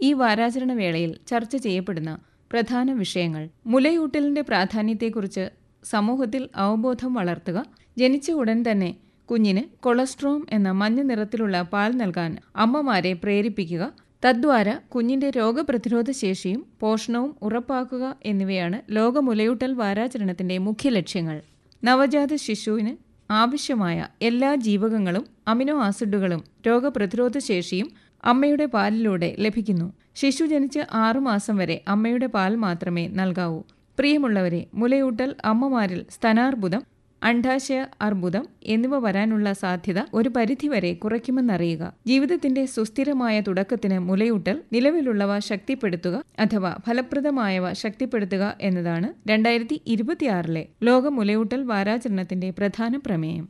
ഈ വാരാചരണ വേളയിൽ ചർച്ച ചെയ്യപ്പെടുന്ന പ്രധാന വിഷയങ്ങൾ മുലയൂട്ടലിന്റെ പ്രാധാന്യത്തെക്കുറിച്ച് സമൂഹത്തിൽ അവബോധം വളർത്തുക ജനിച്ച ഉടൻ തന്നെ കുഞ്ഞിന് കൊളസ്ട്രോം എന്ന മഞ്ഞ നിറത്തിലുള്ള പാൽ നൽകാൻ അമ്മമാരെ പ്രേരിപ്പിക്കുക തദ്വാര കുഞ്ഞിന്റെ രോഗപ്രതിരോധ ശേഷിയും പോഷണവും ഉറപ്പാക്കുക എന്നിവയാണ് ലോക മുലയൂട്ടൽ വാരാചരണത്തിന്റെ മുഖ്യ ലക്ഷ്യങ്ങൾ നവജാത ശിശുവിന് ആവശ്യമായ എല്ലാ ജീവകങ്ങളും അമിനോ ആസിഡുകളും രോഗപ്രതിരോധ ശേഷിയും അമ്മയുടെ പാലിലൂടെ ലഭിക്കുന്നു ശിശു ജനിച്ച് ആറുമാസം വരെ അമ്മയുടെ പാൽ മാത്രമേ നൽകാവൂ പ്രിയമുള്ളവരെ മുലയൂട്ടൽ അമ്മമാരിൽ സ്തനാർബുദം അണ്ഡാശയ അർബുദം എന്നിവ വരാനുള്ള സാധ്യത ഒരു പരിധിവരെ കുറയ്ക്കുമെന്നറിയുക ജീവിതത്തിന്റെ സുസ്ഥിരമായ തുടക്കത്തിന് മുലയൂട്ടൽ നിലവിലുള്ളവ ശക്തിപ്പെടുത്തുക അഥവാ ഫലപ്രദമായവ ശക്തിപ്പെടുത്തുക എന്നതാണ് രണ്ടായിരത്തി ഇരുപത്തിയാറിലെ ലോക മുലയൂട്ടൽ വാരാചരണത്തിന്റെ പ്രധാന പ്രമേയം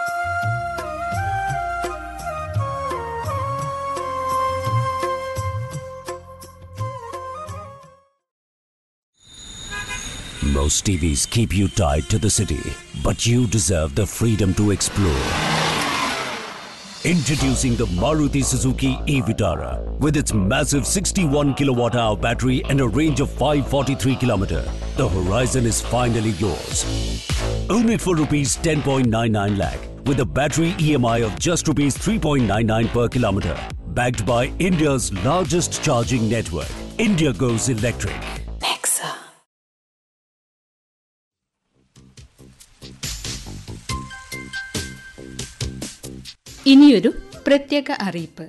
Most TVs keep you tied to the city, but you deserve the freedom to explore. Introducing the Maruti Suzuki e-Vitara with its massive 61 kilowatt hour battery and a range of 543 kilometer. The horizon is finally yours. Own it for rupees 10.99 lakh with a battery EMI of just rupees 3.99 per kilometer. Backed by India's largest charging network. India goes electric. ഇനിയൊരു പ്രത്യേക അറിയിപ്പ്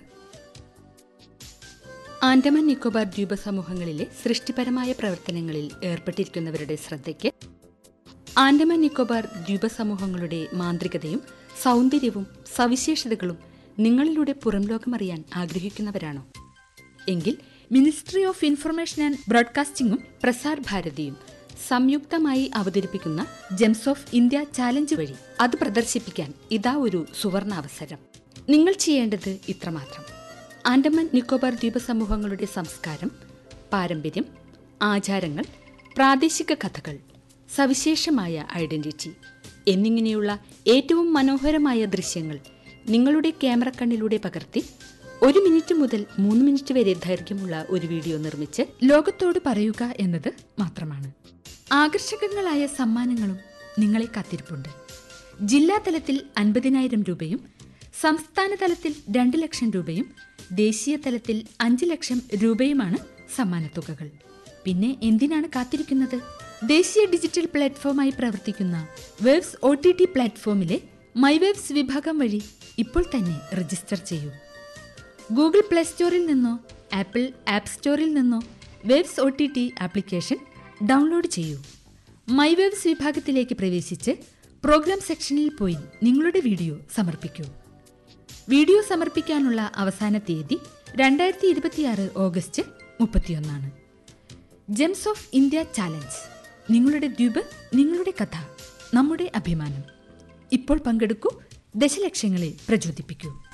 ആൻഡമാൻ നിക്കോബാർ ദ്വീപ സമൂഹങ്ങളിലെ സൃഷ്ടിപരമായ പ്രവർത്തനങ്ങളിൽ ഏർപ്പെട്ടിരിക്കുന്നവരുടെ ശ്രദ്ധയ്ക്ക് ആൻഡമാൻ നിക്കോബാർ ദ്വീപ സമൂഹങ്ങളുടെ മാന്ത്രികതയും സൗന്ദര്യവും സവിശേഷതകളും നിങ്ങളിലൂടെ പുറം ലോകമറിയാൻ ആഗ്രഹിക്കുന്നവരാണോ എങ്കിൽ മിനിസ്ട്രി ഓഫ് ഇൻഫർമേഷൻ ആൻഡ് ബ്രോഡ്കാസ്റ്റിംഗും പ്രസാർ ഭാരതിയും സംയുക്തമായി അവതരിപ്പിക്കുന്ന ജെംസ് ഓഫ് ഇന്ത്യ ചാലഞ്ച് വഴി അത് പ്രദർശിപ്പിക്കാൻ ഇതാ ഒരു സുവർണാവസരം നിങ്ങൾ ചെയ്യേണ്ടത് ഇത്രമാത്രം ആൻഡമാൻ നിക്കോബാർ ദ്വീപ സമൂഹങ്ങളുടെ സംസ്കാരം പാരമ്പര്യം ആചാരങ്ങൾ പ്രാദേശിക കഥകൾ സവിശേഷമായ ഐഡന്റിറ്റി എന്നിങ്ങനെയുള്ള ഏറ്റവും മനോഹരമായ ദൃശ്യങ്ങൾ നിങ്ങളുടെ ക്യാമറ കണ്ണിലൂടെ പകർത്തി ഒരു മിനിറ്റ് മുതൽ മൂന്ന് മിനിറ്റ് വരെ ദൈർഘ്യമുള്ള ഒരു വീഡിയോ നിർമ്മിച്ച് ലോകത്തോട് പറയുക എന്നത് മാത്രമാണ് ആകർഷകങ്ങളായ സമ്മാനങ്ങളും നിങ്ങളെ കാത്തിരിപ്പുണ്ട് ജില്ലാ തലത്തിൽ അൻപതിനായിരം രൂപയും സംസ്ഥാന തലത്തിൽ രണ്ട് ലക്ഷം രൂപയും ദേശീയ തലത്തിൽ അഞ്ച് ലക്ഷം രൂപയുമാണ് സമ്മാനത്തുകകൾ പിന്നെ എന്തിനാണ് കാത്തിരിക്കുന്നത് ദേശീയ ഡിജിറ്റൽ പ്ലാറ്റ്ഫോമായി പ്രവർത്തിക്കുന്ന വേവ്സ് ഒ ടി ടി പ്ലാറ്റ്ഫോമിലെ മൈവേവ്സ് വിഭാഗം വഴി ഇപ്പോൾ തന്നെ രജിസ്റ്റർ ചെയ്യൂ ഗൂഗിൾ പ്ലേ സ്റ്റോറിൽ നിന്നോ ആപ്പിൾ ആപ്പ് സ്റ്റോറിൽ നിന്നോ waves O T T application download ചെയ്യൂ മൈ വേവ്സ് വിഭാഗത്തിലേക്ക് പ്രവേശിച്ച് പ്രോഗ്രാം സെക്ഷനിൽ പോയി നിങ്ങളുടെ വീഡിയോ സമർപ്പിക്കൂ വീഡിയോ സമർപ്പിക്കാനുള്ള അവസാന തീയതി രണ്ടായിരത്തി ഇരുപത്തിയാറ് ഓഗസ്റ്റ് മുപ്പത്തിയൊന്നാണ് ജെംസ് ഓഫ് ഇന്ത്യ ചാലഞ്ച് നിങ്ങളുടെ ദ്വീപ് നിങ്ങളുടെ കഥ നമ്മുടെ അഭിമാനം ഇപ്പോൾ പങ്കെടുക്കൂ ദശലക്ഷങ്ങളെ പ്രചോദിപ്പിക്കൂ